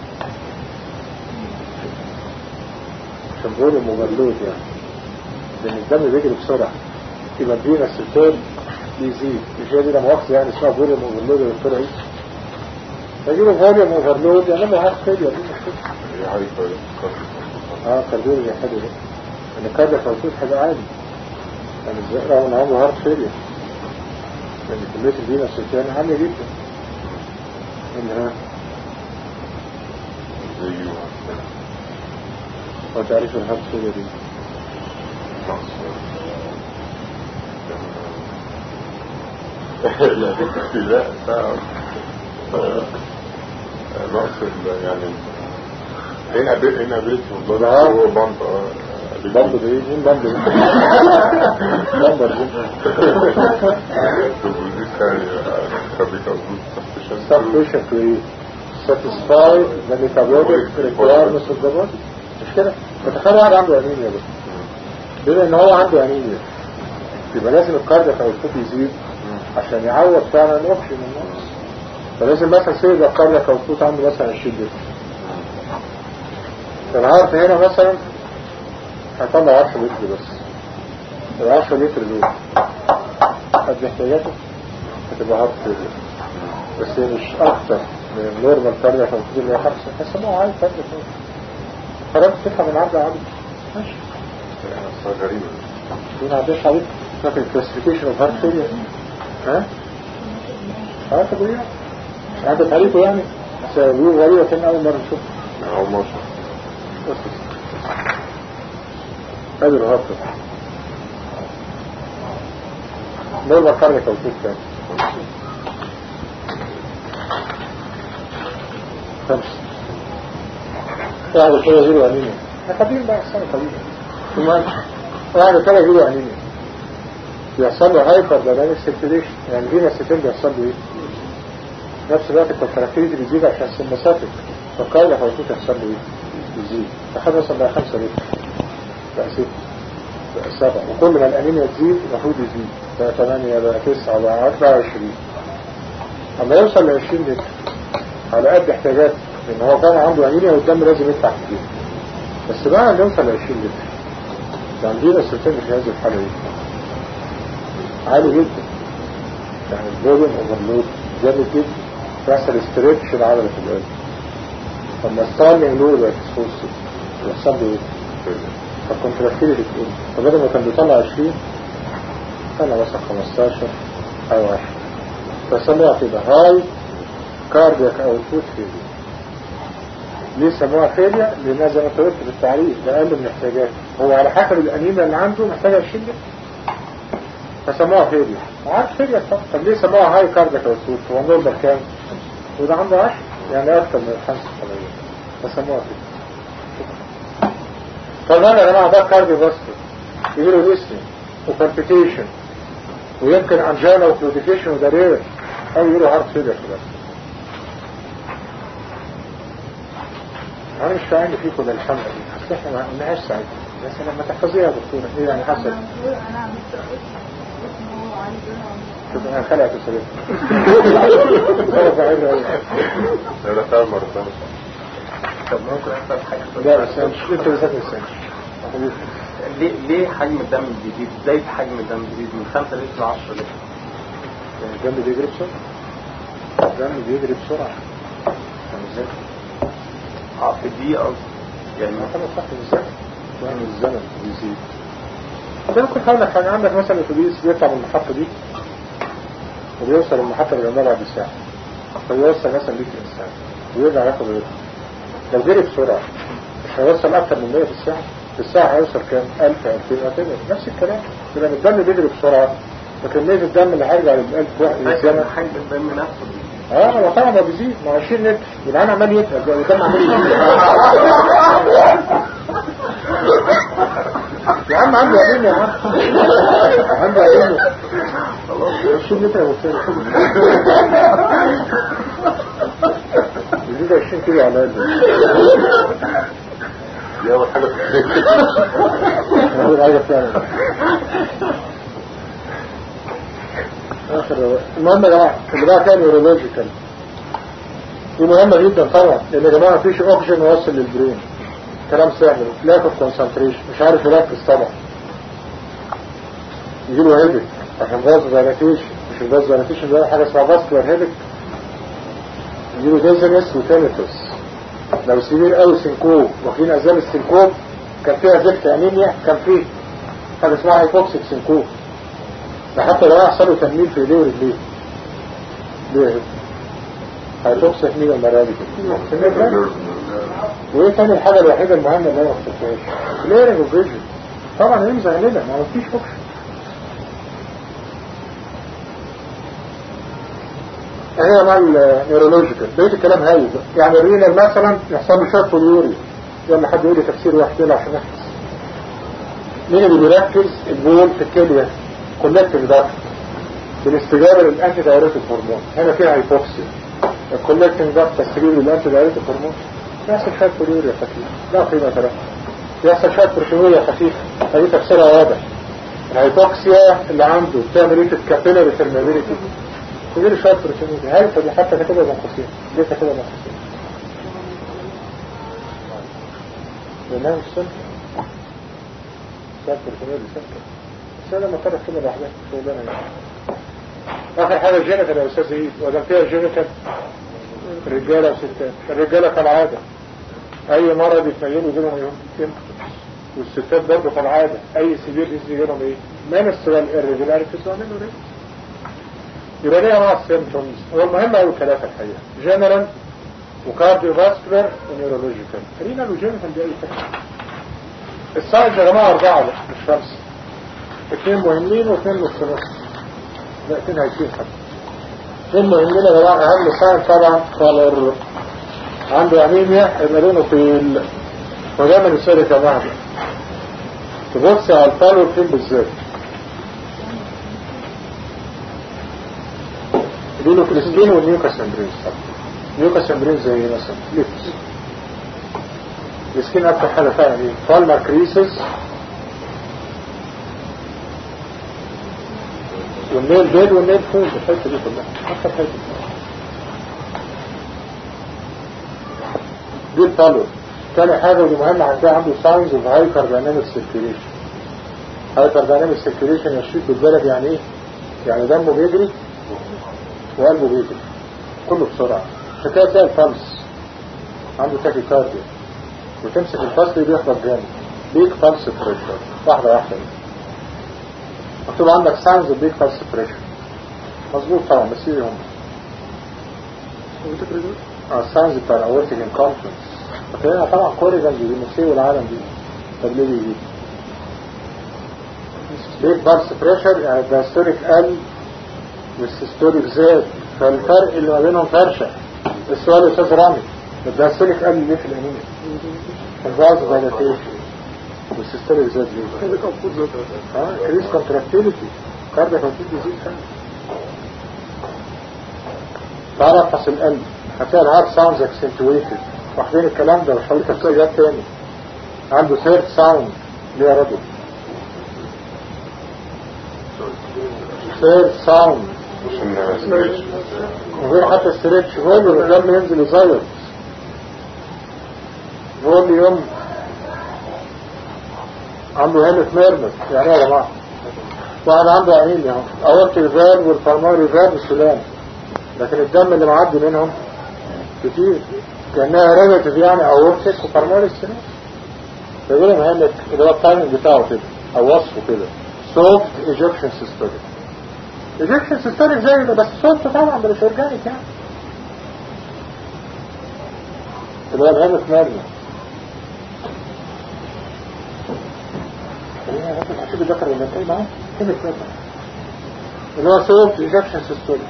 عشان بقول الموفرلود يعني لان الدم بيجري بسرعه يبقى الدين السلطان بيزيد مش هي دي لا مؤاخذه يعني اسمها فوليوم اوفرلود يا دكتور عيسى فيجيله فوليوم اوفرلود يعمل له هارت فيلير دي مشكله هي عارف اه كارديولوجي حلو ده ان الكارديو موجود حاجه عادي يعني ازاي رغم ان عنده هارت فيلير لان كميه الفينا السلطان عاليه جدا انها زيه وتعريف الهارت فيلير دي لا لا تعب نقص ال- يعني هنا بيت هنا بيت والله آه. هو بامب بامب ده ايه مين بامب ده بامبر دي sufficient to satisfy the metabolic requirements of the body مش كده فتخيل واحد عنده انيميا بس بما ان هو عنده انيميا يبقى لازم الكاردياك اوتبوت يزيد عشان يعوض فعلا الاوكسجين النقص فلازم مثلا سيد الكاردياك اوتبوت عنده مثلا 20 لتر فالعارف هنا مثلا هيطلع 10 لتر بس ال 10 لتر دول قد احتياجاته هتبقى هارت فيلير بس هي مش اكتر من النورمال كاردياك اوتبوت اللي هي 5 هيسموها عادي كاردياك خلاص تفهم من عبد عبد ماشي غريبة دون عداش عليك فاكر الكلاسيفيكيشن اوف هارت فيلير ها؟ اه طب ايه؟ عدت عليكم يعني بس دي غريبة كان أول مرة نشوفها أو ماشي بس هذا الهارت نورمال كاردياك اوتبوت كام؟ خمسة واحد كده يجيله أنيميا قديم بقى السنة قديمة ثم واحد كده يجيله أنيميا بيحصل له هايبر دايناميك سيركيليشن يعني فينا السيتين بيحصل له ايه؟ نفس الوقت الكونتراكتيفيتي بيزيد عشان السمساتيك فالكاردياك اوتبوت يحصل له ايه؟ يزيد لحد مثلا بقى 5 لتر بقى 6 بقى 7 وكل ما الأنيميا تزيد المفروض يزيد بقى 8 بقى 9 بقى 24 اما يوصل ل 20 لتر على قد احتياجاته لان هو كان عنده انيميا والدم لازم يدفع كتير بس بقى اللي يوصل ل 20 لتر ده عندنا السلطان في هذه الحالة دي عالي جدا يعني الفوليوم اوفرلود جامد جدا بيحصل استريتش العضلة في القلب لما ستارلينج لود اكسبوسي يحصل له ايه؟ فالكونتراكتيليتي تقول فبدل ما كان بيطلع 20 طلع مثلا 15 او 10 فسموها كده هاي كاردياك اوتبوت فيليا ليه سموها فيليا؟ لانها زي ما انت قلت في التعريف ده اقل من احتياجاته هو على حسب الانيميا اللي عنده محتاج 20 لتر فسموها فيليا عاد فيليا طب طب ليه سموها هاي كاردياك اوتبوت هو نورمال كام؟ وده عنده 10 يعني اكتر من 85 فسموها فيليا طبعا يا جماعه ده كارديو باستر يجيله ديسني وكالبيتيشن ويمكن انجانا وكلوديفيشن وده رير او يجيله هارت فيلير في الأسر. انا مش فاهم فيكم الحمد لله اصل احنا ما قلناهاش ساعتها بس لما تحفظيها يا دكتوره ايه يعني حسب انا مستر اسمه عايز شوف انا خلقت السرير خلق عيني أوي. لا لا تعب مرة ثانية طب ممكن أسأل حاجة لا بس انا مش انت بالذات السنة ليه ليه حجم الدم بيزيد؟ ازاي حجم الدم بيزيد من 5 لتر ل 10 لتر؟ الدم بيجري بسرعة الدم بيجري بسرعة ازاي؟ اه في دي قصدي يعني ما كان صح ازاي؟ يعني الزمن بيزيد ده ممكن هقول لك حاجة عندك مثلا الاتوبيس بيطلع من المحطة دي وبيوصل المحطة اللي جنبها بعد ساعة فيوصل مثلا 100 إنسان ويرجع ياخد غيره لو جري بسرعة مش هيوصل أكتر من 100 في الساعة في الساعة هيوصل كام؟ 1000 2000 وكده نفس الكلام يبقى الدم بيجري بسرعة فكمية الدم اللي هيرجع لل 1000 واحد لكن الزمن حاجة الدم نفسه دي اه هو طبعا ما بيزيد ما هو 20 لتر يبقى انا عمال يتقل ده الدم عمال يزيد يا عم عنده قديم يا عم عنده قديم خلاص 20 لتر يا مفترض يزيد 20 كيلو على الاقل دي اول حاجة في هذه حاجه فعلا اخر المهم يا جماعه اللي بقى كان نيورولوجيكال دي مهمه جدا طبعا لان يا جماعه مفيش اوكسجين واصل للبرين كلام سهل لاك اوف كونسنتريشن مش عارف يركز طبعا يجيله هيدك عشان باز فاليتيشن مش الباز فاليتيشن ده حاجه اسمها فاسكولار هيدك يجيله ديزنس وتينيتوس لو سيفير قوي سنكوب واخدين ازال السنكوب كان فيها زفت انيميا كان فيه حاجه اسمها هايبوكسيك سنكوب ده حتى لو يحصل له تنميل في ايديه ورجليه ليه هايبوكسيك مين المره دي كده وايه تاني الحاجه الوحيده المهمه اللي انا ما اخترتهاش كليرنج اوف فيجن طبعا يمزح لنا ما فيش اوبشن هي مع النيورولوجيكال بقيت الكلام هايل بقى. يعني الرينال مثلا يحصل له شويه بوليوريا يلا حد يقول لي تفسير واحد كده عشان احفظ مين اللي بيركز البول في الكليه كولكتيف داكت بالاستجابه للانتي دايريتيك هرمون هنا فيها هايبوكسيا الكولكتيف داكت تستجيب للانتي دايريتيك هرمون يحصل شويه بوليوريا خفيفه لا قيمه لها يحصل شويه بروتينوريا خفيفه هذه تفسيرها واضح الهايبوكسيا اللي عنده بتعمل ايه في الكابيلاري فيرمابيليتي تجيله شويه بروتينوريا هل فدي حتى كاتبها بين قوسين ليه كاتبها بين قوسين لانها مش سلكه شويه بروتينوريا سلكه بس انا لما طلعت كده لوحدها شغلانه يعني اخر حاجه الجينيتال يا استاذ عيد وده فيها جينيتال رجاله وستات الرجاله كالعاده اي مرض يتنيلوا يجيلهم يوم يمكن والستات برضه كالعاده اي سبير ديز يجيلهم ايه منسترال irregularities وعملوا ريت يبقى ليه انواع السيمتومز هو المهم قوي ثلاثه الحقيقه جنرال وكارديو فاسكولار ونيورولوجيكال رينال وجينيتال دي اي حاجه الساينز يا جماعه اربعه بقى مش خمسه اثنين مهمين واثنين نص نص لا اثنين هيشيل حتى اثنين مهمين يا جماعه اهم ساين طبعا كالر عنده انيميا يبقى لونه طويل ودايما يسألك يا مهدي تبص على الفالو فين بالذات لونه كريستين والنيوكاسندرين نيوكاسندرين زي مثلا ليبس السكين اكتر حاجة فعلا ايه فالمر كريسز والنيل بيل والنيل فوق الحته دي كلها اكتر حاجة دي الفالو تاني حاجة ودي مهمة هتلاقي عنده ساينز اوف هايبر دايناميك سيركيوليشن هايبر دايناميك سيركيوليشن يا شريك بالبلد يعني ايه؟ يعني دمه بيجري وقلبه بيجري كله بسرعة عشان كده تلاقي الفلس عنده تاكي كارديا وتمسك الفصل بيخبط جامد بيك فلس بريشر واحدة واحدة مكتوب عندك ساينز اوف بيك فلس بريشر مظبوط طبعا بس ايه هم؟ اه ساينز بتاع الاورتيك انكونفرنس فكرنا طبعا كوريجان دي المسيو والعالم دي طب ليه بيجي بيك بارس بريشر يعني الدايستوريك قل والسيستوليك زاد فالفرق اللي ما بينهم فرشة السؤال يا استاذ رامي الدايستوريك قل ليه في الانيميا الفاز فاليتيشن والسيستوليك زاد ليه اه كريس كونتراكتيليتي كارديا كونتراكتيليتي يزيد فعلا تعرف فصل القلب هتلاقي الهارت ساوندز اكسنتويتد واخدين الكلام ده وحاولت تلاقي جاب تاني عنده ثيرد ساوند ليه يا رجل ثيرد ساوند وغير حتى الستريتش فوليوم الدم ينزل يزيط فوليوم عنده هيلة ميرمت يعني ايه يا جماعة واحد عنده عينين يعني اورتي فالف والبلماري فالف سلام لكن الدم اللي معدي منهم كتير كأنها ريلاتيف يعني او وركس وفرمول السنة فيقول لهم هناك اللي هو التايمنج بتاعه كده او وصفه كده سوفت ايجكشن سيستوليك ايجكشن سيستوليك زي ده بس سوفت طبعا ده مش اورجانيك يعني اللي هو الهامة مرمى خلينا ناخد حسيب الذكر والنتائج معاه كلمة مرمى اللي هو سوفت ايجكشن سيستوليك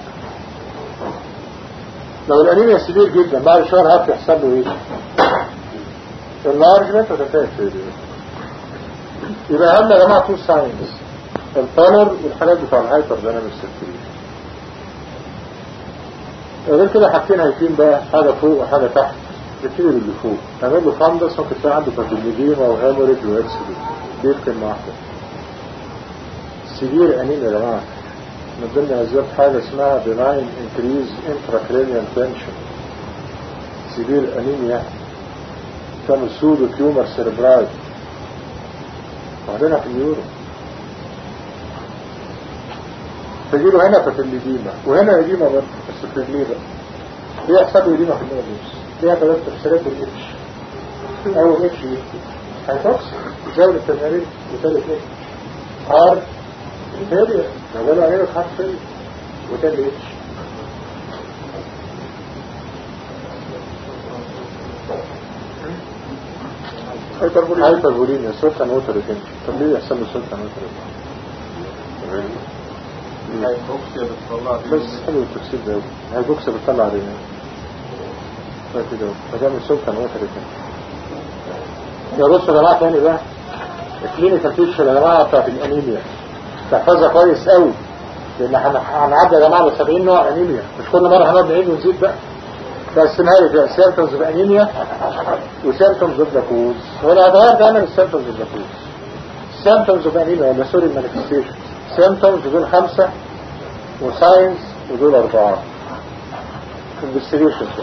لو الانيميا سبير جدا بعد شهر هات يحصل له ايه اللارجمنت وتنتهي الفيديو يبقى اهم يا جماعه تو ساينز البالر والحالات بتاع الهايبر دايناميك سيركيوليشن غير كده حاجتين هيكون بقى حاجه فوق وحاجه تحت نبتدي باللي فوق نعمل له فندس ممكن تلاقي عنده باتولوجيما وهيموريج واكسيدنت بيفكر مع واحده سيفير انيميا يا جماعه من ضمن اسباب حاجه اسمها benign increase intracranial tension سيفير انيميا تعمل سودو تيومر سيربراي وعندنا في اليورو تجيله هنا فتلديمة وهنا يديمة برضه بس في رجليه بقى ليه يحصل له يديمة في النوبيس ليه ثلاث تفسيرات بالاتش اول اتش هيتوكس زاوية التمارين وثالث اتش هارد فيلير ما قالوا عليه هارد فيلير وثالث اتش هايبربوليميا صوت كان ووتر ريتنشن طب ليه يحصل له صوت كان ووتر ريتنشن هايبوكسيا بتطلع بس حلو التفسير ده هايبوكسيا بتطلع علينا كده فده من صوت كان ووتر ريتنشن يا بصوا يا جماعه تاني بقى الكلينيكال بيكشر يا جماعه بتاعت الانيميا تحفظها كويس قوي لان هن- هنعدي يا جماعه ب 70 نوع انيميا مش كل مره هنقعد نعيد ونزيد بقى بقسمها لي كده سيمتومز اوف انيميا وسيمتومز اوف لاكوز ولا هتغير دايما السيمتومز اوف لاكوز سيمتومز اوف انيميا ولا سوري المانيفستيشن سيمتومز دول خمسه وساينز ودول اربعه انفستيجيشن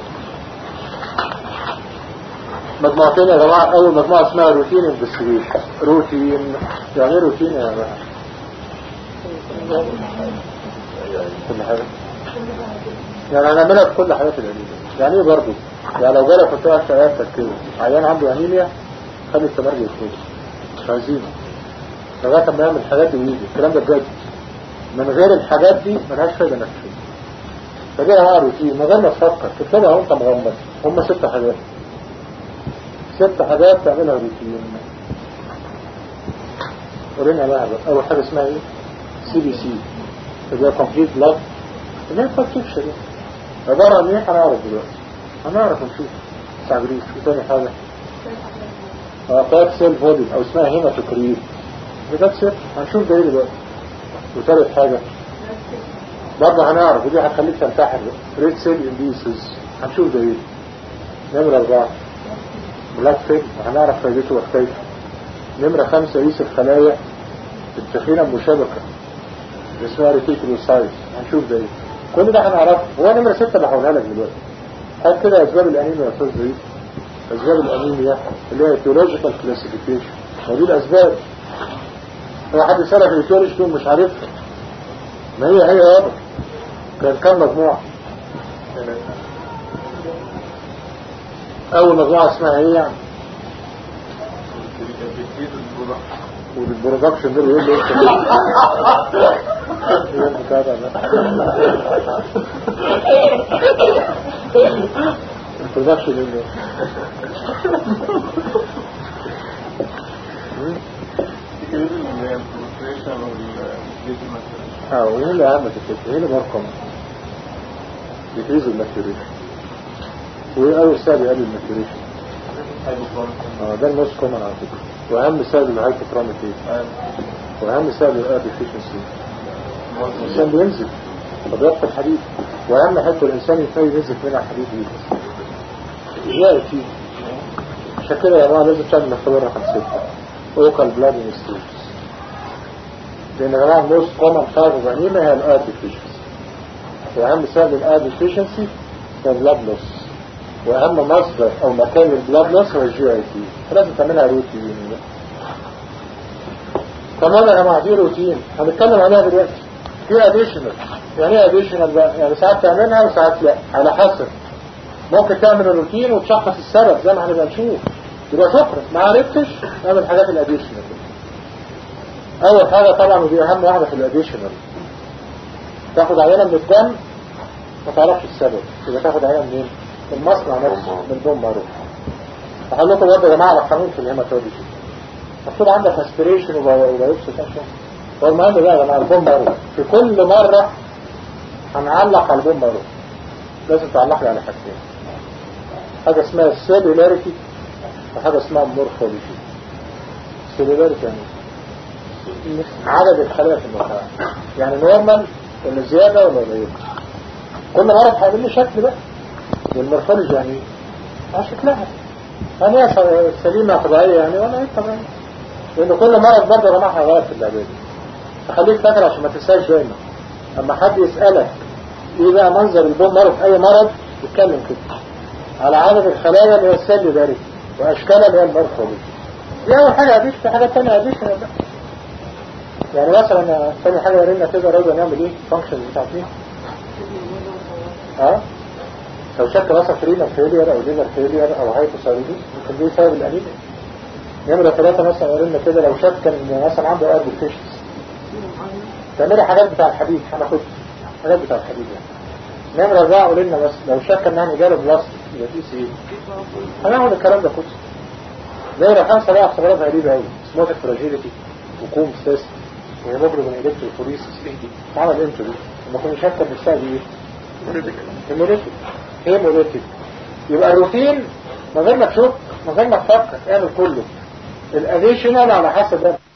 مجموعتين يا جماعه اول مجموعه اسمها روتين انفستيجيشن روتين يعني ايه روتين يا جماعه كل حاجه يعني هنعملها في كل حالات الانيميا يعني ايه برضه يعني لو جالك قلت لك عيادتك كده عيان عنده انيميا خلي التمرجي يدخل مش عايزينه لغايه ما يعمل الحاجات دي ويجي الكلام ده بجد من غير الحاجات دي ملهاش فايده انك تشوف فدي يا جماعه روتين من غير ما تفكر تكتبها وانت مغمض هم ست حاجات ست حاجات تعملها روتين قولنا بقى بقى. اول حاجه اسمها ايه سي بي سي اللي هي كومبليت بلاد اللي هي الفاكتشر دي عباره عن ايه هنعرف دلوقتي هنعرف نشوف تعبير وتاني حاجه فات سيل فوليوم او اسمها هيماتوكريت ده سيل هنشوف ده ايه دلوقتي وثالث حاجه برضه هنعرف ودي هتخليك تنتحر ريد سيل انديسز هنشوف ده ايه نمرة أربعة بلاك فيل وهنعرف فايدته وحكايته نمرة خمسة قيس الخلايا التخينة المشابكة اللي اسمها ريتيكولوسايت هنشوف ده ايه كل ده هنعرفه هو نمرة ستة اللي هقولها لك دلوقتي هات كده أسباب الأنيميا يا أستاذ زيد أسباب الأنيميا اللي هي etiological classification ودي الأسباب هو حد سألك الاتيولوجي تقول مش عارفها ما هي هي واضح كان كام مجموعة أول مجموعة اسمها ايه يعني والبرودكشن ده بيقول له انت ايه البتاع ده البرودكشن ايه ده؟ اه وايه اللي اهم في الفكره؟ ايه اللي مرقم؟ ديكريز الماتوريشن وايه اول سبب يقلل الماتوريشن؟ اه ده الموست كومن على فكره واهم سبب الهايبوكرونيك ايه؟ واهم سبب الار ديفيشنسي الانسان بينزل فبيفقد الحديد واهم حته الانسان يبتدي ينزل منها حديد ايه يأتي عشان كده يا جماعه لازم تعمل اختبار رقم 6 اوكال بلاد انستيوز لان يا جماعه الموست كومن سبب الانيميا هي الار ديفيشنسي واهم سبب الار ديفيشنسي هو البلاد لوس واهم مصدر او مكان البلاد لوس هو الجي اي تي لازم تعملها روتين تمام يا جماعه دي روتين هنتكلم عليها دلوقتي في اديشنال يعني ايه اديشنال بقى يعني ساعات تعملها وساعات لا على حسب ممكن تعمل الروتين وتشخص السبب زي ما هنبقى نشوف يبقى شكرا ما عرفتش اعمل الحاجات الاديشنال اول حاجة طبعا ودي اهم واحدة في الاديشنال تاخد عينة من الدم ما تعرفش السبب يبقى تاخد عينة منين من المصنع نفسه من البوم مارو هقول لكم برضه يا جماعة القانون في الهيماتولوجي مكتوب عندك اسبريشن وبايوبسي تنشن هو المهم بقى يا جماعة البوم مارو في كل مرة هنعلق على البوم مارو لازم تعلق لي على حاجتين حاجة اسمها السيلولاريتي وحاجة اسمها مورفولوجي السيلولاريتي يعني إيه؟ عدد الخلايا في المخ يعني نورمال ولا زيادة ولا قليل كل مرض هيعمل لي شكل بقى والمورفولوجي يعني ايه؟ اه شكلها انا هي سليمة طبيعية يعني ولا ايه طبيعية لان كل مرض برضه يا جماعة هيغير في العبادة فخليك فاكر عشان ما تنساش دايما اما حد يسألك ايه بقى منظر البوم مرض في اي مرض يتكلم كده على عدد الخلايا اللي هي السل ذلك واشكالها اللي هي المورفولوجي دي اول حاجة اديش في حاجات تانية اديش بقى يعني مثلا ثاني حاجة ورينا كده راجل نعمل ايه فانكشن بتاعت ايه ها لو شك مثلا فرينا فيلير او ليفر فيلير او هايبوثايرويدز ممكن دي سبب الانيميا نمرة ثلاثة مثلا ورينا كده لو شك ان مثلا عنده قلب فيشز تعملي حاجات بتاع الحديد هناخد حاجات بتاع الحديد يعني نمرة أربعة قولنا بس لو شك انها مجال بلاستيك يبقى دي سي هناخد الكلام ده كله نمرة خمسة بقى اختبارات غريبة قوي سموتك فراجيليتي وكوم سيست وهيموجلوبين الكتروفوريسيس ايه دي عمل امتى دي لما كنا شاكة نفسها دي ايه هيموليتيك هيموليتيك يبقى الروتين من غير ما تشك من غير ما تفكر اعمل كله الاديشنال على حسب ده